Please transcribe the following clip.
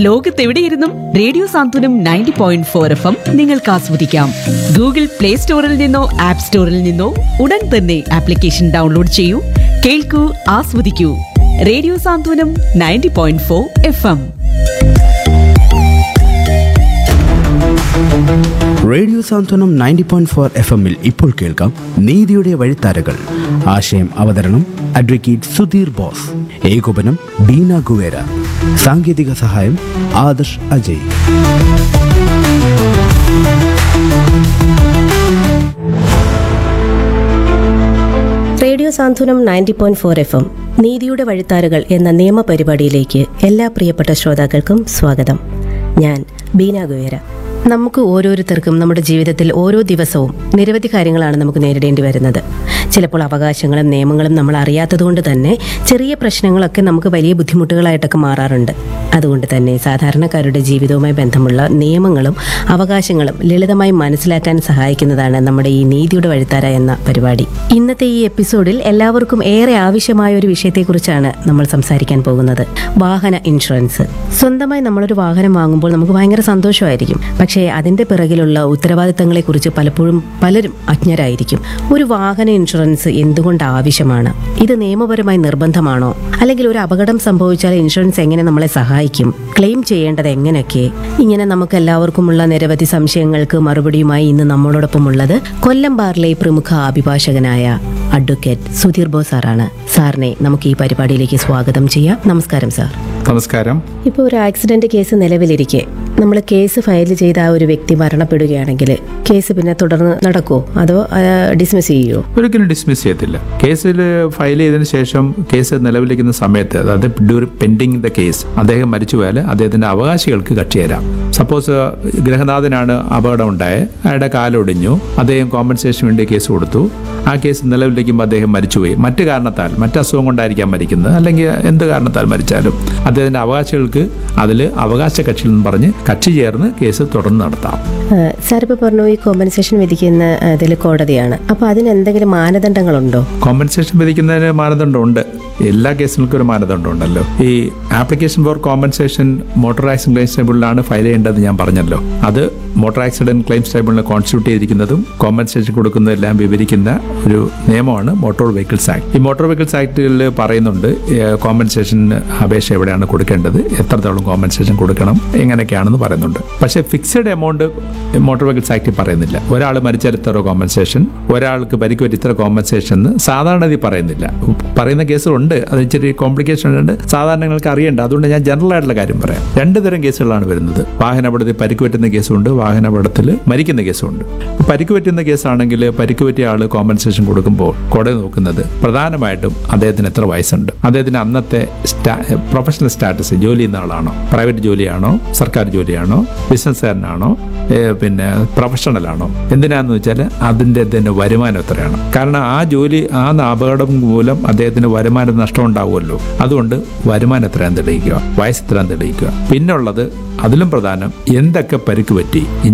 ലോകത്തെവിടെയിരുന്നും radio Santhwanam ninety point four F M നിങ്ങൾക്ക് ആസ്വദിക്കാം Google play സ്റ്റോറിൽ നിന്നോ ആപ്പ് സ്റ്റോറിൽ നിന്നോ ഉടൻ തന്നെ ആപ്ലിക്കേഷൻ ഡൗൺലോഡ് ചെയ്യൂ കേൾക്കൂ ആസ്വദിക്കൂ radio Santhwanam ninety point four F M radio Santhwanam ninety point four F എമ്മിൽ ഇപ്പോൾ കേൾക്കാം നീതിയുടെ വഴിത്താരകൾ ആശയം അവതരണം അഡ്വക്കേറ്റ് സുധീർ ബോസ് ഏകോപനം ബീന ഗുവേര സാങ്കേതിക സഹായം Adarsh Ajay radio Santhwanam ninety point four F M നീതിയുടെ വഴിത്താരുകൾ എന്ന നിയമ പരിപാടിയിലേക്ക് എല്ലാ പ്രിയപ്പെട്ട ശ്രോതാക്കൾക്കും സ്വാഗതം ഞാൻ ബീന ഗുവേര നമുക്ക് ഓരോരുത്തർക്കും നമ്മുടെ ജീവിതത്തിൽ ഓരോ ദിവസവും നിരവധി കാര്യങ്ങളാണ് നമുക്ക് നേരിടേണ്ടി വരുന്നത് ചിലപ്പോൾ അവകാശങ്ങളും നിയമങ്ങളും നമ്മൾ അറിയാത്തതുകൊണ്ട് തന്നെ ചെറിയ പ്രശ്നങ്ങളൊക്കെ നമുക്ക് വലിയ ബുദ്ധിമുട്ടുകളായിട്ടൊക്കെ മാറാറുണ്ട് അതുകൊണ്ട് തന്നെ സാധാരണക്കാരുടെ ജീവിതവുമായി ബന്ധമുള്ള നിയമങ്ങളും അവകാശങ്ങളും ലളിതമായി മനസ്സിലാക്കാൻ സഹായിക്കുന്നതാണ് നമ്മുടെ ഈ നീതിയുടെ വഴിത്താര എന്ന പരിപാടി ഇന്നത്തെ ഈ എപ്പിസോഡിൽ എല്ലാവർക്കും ഏറെ ആവശ്യമായ ഒരു വിഷയത്തെക്കുറിച്ചാണ് നമ്മൾ സംസാരിക്കാൻ പോകുന്നത് വാഹന ഇൻഷുറൻസ് സ്വന്തമായി നമ്മളൊരു വാഹനം വാങ്ങുമ്പോൾ നമുക്ക് ഭയങ്കര സന്തോഷമായിരിക്കും പക്ഷേ അതിന്റെ പിറകിലുള്ള ഉത്തരവാദിത്തങ്ങളെക്കുറിച്ച് പലപ്പോഴും പലരും അജ്ഞരായിരിക്കും ഒരു വാഹന ഇൻഷുറൻസ് എന്തുകൊണ്ട് ആവശ്യമാണ് ഇത് നിയമപരമായി നിർബന്ധമാണോ അല്ലെങ്കിൽ ഒരു അപകടം സംഭവിച്ചാൽ ഇൻഷുറൻസ് എങ്ങനെ നമ്മളെ സഹായിക്കും ക്ലെയിം ചെയ്യേണ്ടത് എങ്ങനെയൊക്കെ ഇങ്ങനെ നമുക്ക് എല്ലാവർക്കുമുള്ള നിരവധി സംശയങ്ങൾക്ക് മറുപടിയുമായി ഇന്ന് നമ്മളോടൊപ്പം ഉള്ളത് കൊല്ലം ബാറിലെ പ്രമുഖ അഭിഭാഷകനായ അഡ്വക്കേറ്റ് സുധീർ ബോസ് സാറാണ് സാറിനെ നമുക്ക് ഈ പരിപാടിയിലേക്ക് സ്വാഗതം ചെയ്യാം നമസ്കാരം സാർ നമസ്കാരം ഇപ്പോൾ ഒരു ആക്സിഡന്റ് കേസ് നിലവിലിരിക്കെ നമ്മൾ കേസ് ഫയൽ ചെയ്ത ആ ഒരു വ്യക്തി മരണപ്പെടുകയാണെങ്കിൽ കേസ് പിന്നെ തുടർന്ന് നടക്കുമോ അതോ ഡിസ്മിസ് ചെയ്യുമോ ഒരിക്കലും ഡിസ്മിസ് ചെയ്യത്തില്ല കേസിൽ ഫയൽ ചെയ്തതിനു ശേഷം കേസ് നിലവിലിരിക്കുന്ന സമയത്ത് അതായത് ഡ്യൂറി പെൻഡിങ് ദ കേസ് അദ്ദേഹം മരിച്ചു പോയാൽ അദ്ദേഹത്തിന്റെ അവകാശികൾക്ക് കക്ഷി തരാം സപ്പോസ് ഗ്രഹനാഥനാണ് അപകടം ഉണ്ടായത് അയാളുടെ കാലൊടിഞ്ഞു അദ്ദേഹം കോമ്പൻസേഷൻ വേണ്ടി കേസ് കൊടുത്തു ആ കേസ് നിലവിലിരിക്കുമ്പോൾ അദ്ദേഹം മരിച്ചുപോയി മറ്റു കാരണത്താൽ മറ്റ് അസുഖം കൊണ്ടായിരിക്കാം മരിക്കുന്നത് അല്ലെങ്കിൽ എന്ത് കാരണത്താൽ മരിച്ചാലും അദ്ദേഹത്തിന്റെ അവകാശികൾക്ക് അതിൽ അവകാശ കക്ഷി എന്ന് പറഞ്ഞ് കക്ഷി ചേർന്ന് കേസ് തുടർന്ന് നടത്താം സാർ ഇപ്പോൾ പറഞ്ഞു ഈ കോമ്പൻസേഷൻ വിധിക്കുന്ന ഇതിൽ കോടതിയാണ് അപ്പോൾ അതിന് എന്തെങ്കിലും മാനദണ്ഡങ്ങളുണ്ടോ കോമ്പൻസേഷൻ വിധിക്കുന്നതിന് മാനദണ്ഡമുണ്ട് എല്ലാ കേസുകൾക്കും ഒരു മാനദണ്ഡമുണ്ടല്ലോ ഈ application for compensation motor accident claims ട്രൈബ്യൂണലാണ് ഫയൽ ചെയ്യേണ്ടത് ഞാൻ പറഞ്ഞല്ലോ അത് motor accident claims tribunal constitute ചെയ്തിരിക്കുന്നതും കോമ്പൻസേഷൻ കൊടുക്കുന്നതെല്ലാം വിവരിക്കുന്ന ഒരു നിയമമാണ് മോട്ടോർ വെഹിക്കിൾസ് ആക്ട് ഈ മോട്ടോർ വെഹിക്കിൾസ് ആക്ടിൽ പറയുന്നുണ്ട് കോമ്പൻസേഷൻ അപേക്ഷ എവിടെയാണ് കൊടുക്കേണ്ടത് എത്രത്തോളം കോമ്പൻസേഷൻ കൊടുക്കണം എങ്ങനെയൊക്കെയാണെന്ന് പറയുന്നുണ്ട് പക്ഷേ ഫിക്സഡ് എമൗണ്ട് മോട്ടോർ വെഹിക്കിൾസ് ആക്ടിൽ പറയുന്നില്ല ഒരാൾ മരിച്ചാൽ ഇത്ര കോമ്പൻസേഷൻ ഒരാൾക്ക് പരിക്ക് പറ്റി ഇത്ര കോമ്പൻസേഷൻ എന്ന് സാധാരണ ഇത് പറയുന്നില്ല പറയുന്ന കേസുകളുണ്ട് അത് ഇച്ചിരി കോംപ്ലിക്കേഷൻ ഉണ്ട് സാധാരണങ്ങൾക്ക് അറിയേണ്ട അതുകൊണ്ട് ഞാൻ ജനറൽ ആയിട്ടുള്ള കാര്യം പറയാം രണ്ട് തരം കേസുകളാണ് വരുന്നത് വാഹനാപകടത്തിൽ പരിക്ക് പറ്റുന്ന കേസുണ്ട് വാഹനാപകടത്തിൽ മരിക്കുന്ന കേസുണ്ട് പരിക്ക് പറ്റുന്ന കേസാണെങ്കിൽ പരിക്ക് പറ്റിയ ആൾ കോമ്പൻസേഷൻ കൊടുക്കുമ്പോൾ കോടതി നോക്കുന്നത് പ്രധാനമായിട്ടും അദ്ദേഹത്തിന് എത്ര വയസ്സുണ്ട് അദ്ദേഹത്തിന് അന്നത്തെ പ്രൊഫഷണൽ സ്റ്റാറ്റസ് ജോലി ചെയ്യുന്ന ആളാണോ പ്രൈവറ്റ് ജോലിയാണോ സർക്കാർ ജോലിയാണോ ബിസിനസ്സുകാരനാണോ ഏഹ് പിന്നെ പ്രൊഫഷണൽ ആണോ എന്തിനാന്ന് വെച്ചാൽ അതിൻ്റെ തന്നെ വരുമാനം എത്രയാണ് കാരണം ആ ജോലി ആ അപകടം മൂലം അദ്ദേഹത്തിന് വരുമാനം നഷ്ടം ഉണ്ടാവുമല്ലോ അതുകൊണ്ട് വരുമാനം എത്രയാന്ന് തെളിയിക്കുക വയസ്സ് എത്രയാന്ന് തെളിയിക്കുക പിന്നുള്ളത് അതിലും പ്രധാനം എന്തൊക്കെ പരിക്ക് പറ്റി